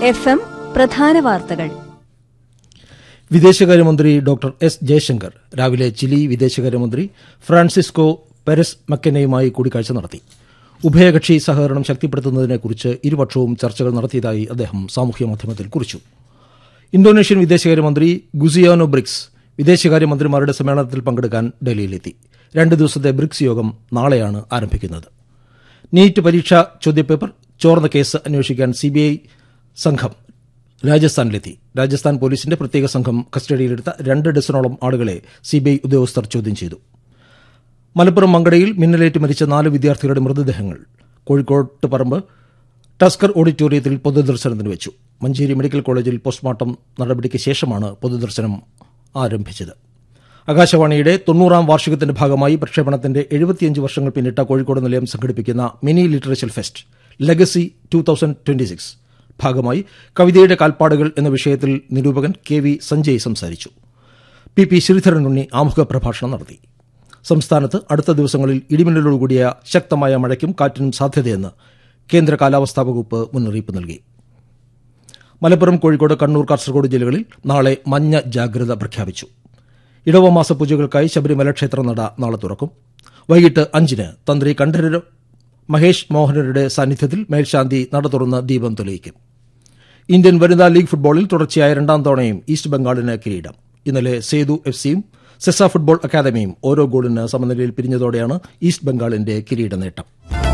F M പ്രധാന വാർത്തകൾ വിദേശകാര്യമന്ത്രി ഡോക്ടർ എസ് ജയശങ്കർ രാവിലെ ചിലി വിദേശകാര്യമന്ത്രി ഫ്രാൻസിസ്കോ പെരസ് മക്കനയുമായി കൂടിക്കാഴ്ച നടത്തി ഉഭയകക്ഷി സഹകരണം ശക്തിപ്പെടുത്തുന്നതിനെക്കുറിച്ച് ഇരുപക്ഷവും ചർച്ചകൾ നടത്തിയതായി അദ്ദേഹം സാമൂഹ്യമാധ്യമത്തിൽ കുറിച്ചു ഇന്തോനേഷ്യൻ വിദേശകാര്യമന്ത്രി ഗുസിയാനോ ബ്രിക്സ് വിദേശകാര്യമന്ത്രിമാരുടെ സമ്മേളനത്തിൽ പങ്കെടുക്കാൻ ഡൽഹിയിലെത്തി രണ്ട് ദിവസത്തെ ബ്രിക്സ് യോഗം നാളെയാണ് ആരംഭിക്കുന്നത് നീറ്റ് പരീക്ഷാ ചോദ്യപേപ്പർ ചോർന്ന കേസ് അന്വേഷിക്കാൻ സിബിഐ സംഘം രാജസ്ഥാനിലെത്തി രാജസ്ഥാൻ പോലീസിന്റെ പ്രത്യേക സംഘം കസ്റ്റഡിയിലെടുത്ത രണ്ട് ഡസനോളം ആളുകളെ സിബിഐ ഉദ്യോഗസ്ഥർ ചോദ്യം ചെയ്തു മലപ്പുറം മങ്കടയിൽ മിന്നലേറ്റ് മരിച്ച നാല് വിദ്യാർത്ഥികളുടെ മൃതദേഹങ്ങൾ കോഴിക്കോട്ട് പറമ്പ് ടസ്കർ ഓഡിറ്റോറിയത്തിൽ പൊതുദർശനത്തിന് വെച്ചു മഞ്ചേരി മെഡിക്കൽ കോളേജിൽ പോസ്റ്റ്മോർട്ടം നടപടിക്ക് ശേഷമാണ് പൊതുദർശനം ആരംഭിച്ചത് ആകാശവാണിയുടെ തൊണ്ണൂറാം വാർഷികത്തിന്റെ ഭാഗമായി പ്രക്ഷേപണത്തിന്റെ എഴുപത്തിയഞ്ച് വർഷങ്ങൾ പിന്നിട്ട കോഴിക്കോട് നിലയം സംഘടിപ്പിക്കുന്ന mini literature fest legacy two thousand twenty six ഭാഗമായി കവിതയുടെ കാൽപ്പാടുകൾ എന്ന വിഷയത്തിൽ നിരൂപകൻ കെ വി സഞ്ജയ് സംസാരിച്ചു പി പി ശ്രീധരൻ ഉണ്ണി ആമുഖ പ്രഭാഷണം നടത്തി സംസ്ഥാനത്ത് അടുത്ത ദിവസങ്ങളിൽ ഇടിമിന്നലോടുകൂടിയ ശക്തമായ മഴയ്ക്കും കാറ്റിനും സാധ്യതയെന്ന് കേന്ദ്ര കാലാവസ്ഥാ വകുപ്പ് മുന്നറിയിപ്പ് നൽകി മലപ്പുറം കോഴിക്കോട് കണ്ണൂർ കാസർഗോഡ് ജില്ലകളിൽ നാളെ മഞ്ഞ ജാഗ്രത പ്രഖ്യാപിച്ചു ഇടവമാസ പൂജകൾക്കായി ശബരിമല ക്ഷേത്രനട നാളെ തുറക്കും വൈകിട്ട് അഞ്ചിന് തന്ത്രി കണ്ഠരര് മഹേഷ് മോഹനരുടെ സാന്നിധ്യത്തിൽ മേൽശാന്തി നട തുറന്ന് ദീപം തെളിയിക്കും ഇന്ത്യൻ വനിതാ ലീഗ് ഫുട്ബോളിൽ തുടർച്ചയായ രണ്ടാം തവണയും ഈസ്റ്റ് ബംഗാളിന് കിരീടം ഇന്നലെ സേതു എഫ് സിയും സെസ ഫുട്ബോൾ അക്കാദമിയും ഓരോ ഗോളിന് സമനിലയിൽ പിരിഞ്ഞതോടെയാണ് ഈസ്റ്റ് ബംഗാളിന്റെ കിരീട നേട്ടം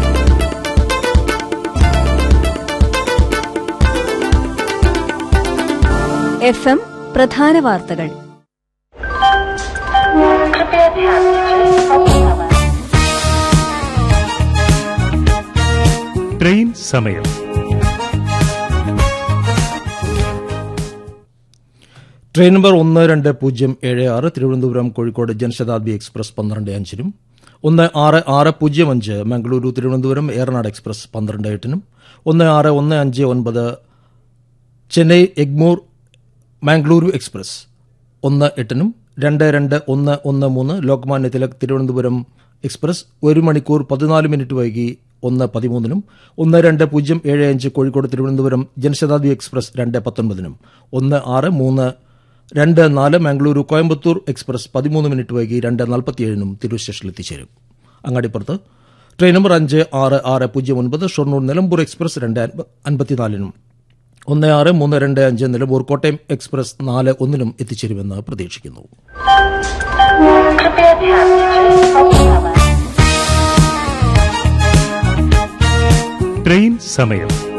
എഫ് എം പ്രധാന വാർത്തകൾ कृपया ध्यान दीजिए अब समय ട്രെയിൻ സമയം ട്രെയിൻ നമ്പർ ഒന്ന് രണ്ട് പൂജ്യം ഏഴ് ആറ് തിരുവനന്തപുരം കോഴിക്കോട് ജനശതാബ്ദി എക്സ്പ്രസ് പന്ത്രണ്ട് അഞ്ചിനും ഒന്ന് ആറ് ആറ് പൂജ്യം അഞ്ച് മംഗളൂരു തിരുവനന്തപുരം ഏറനാട് എക്സ്പ്രസ് പന്ത്രണ്ട് എട്ടിനും ഒന്ന് ആറ് ഒന്ന് അഞ്ച് ഒൻപത് ചെന്നൈ എഗ്മൂർ മാംഗ്ലൂരു എക്സ്പ്രസ് ഒന്ന് എട്ടിനും രണ്ട് രണ്ട് ഒന്ന് ഒന്ന് മൂന്ന് ലോക്മാന്യ തിലക് തിരുവനന്തപുരം എക്സ്പ്രസ് ഒരു മണിക്കൂർ പതിനാല് മിനിറ്റ് വൈകി ഒന്ന് പതിമൂന്നിനും ഒന്ന് രണ്ട് പൂജ്യം ഏഴ് അഞ്ച് കോഴിക്കോട് തിരുവനന്തപുരം ജനശതാബ്ദി എക്സ്പ്രസ് രണ്ട് പത്തൊൻപതിനും ഒന്ന് ആറ് മൂന്ന് രണ്ട് നാല് മാംഗ്ലൂരു കോയമ്പത്തൂർ എക്സ്പ്രസ് പതിമൂന്ന് മിനിറ്റ് വൈകി രണ്ട് നാൽപ്പത്തിയേഴിനും തിരൂർ സ്റ്റേഷനിൽ എത്തിച്ചേരും അങ്ങാടിപ്പുറത്ത് ട്രെയിൻ നമ്പർ അഞ്ച് ആറ് ആറ് പൂജ്യം ഒൻപത് ഷൊർണൂർ നിലമ്പൂർ എക്സ്പ്രസ് രണ്ട് അൻപ- അൻപത്തിനാലിനും ഒന്ന് ആറ് മൂന്ന് രണ്ട് അഞ്ച് നിലമ്പൂർ കോട്ടയം എക്സ്പ്രസ് നാല് ഒന്നിനും എത്തിച്ചേരുമെന്ന് പ്രതീക്ഷിക്കുന്നു कृपया ध्यान दीजिए अब समय ട്രെയിൻ സമയം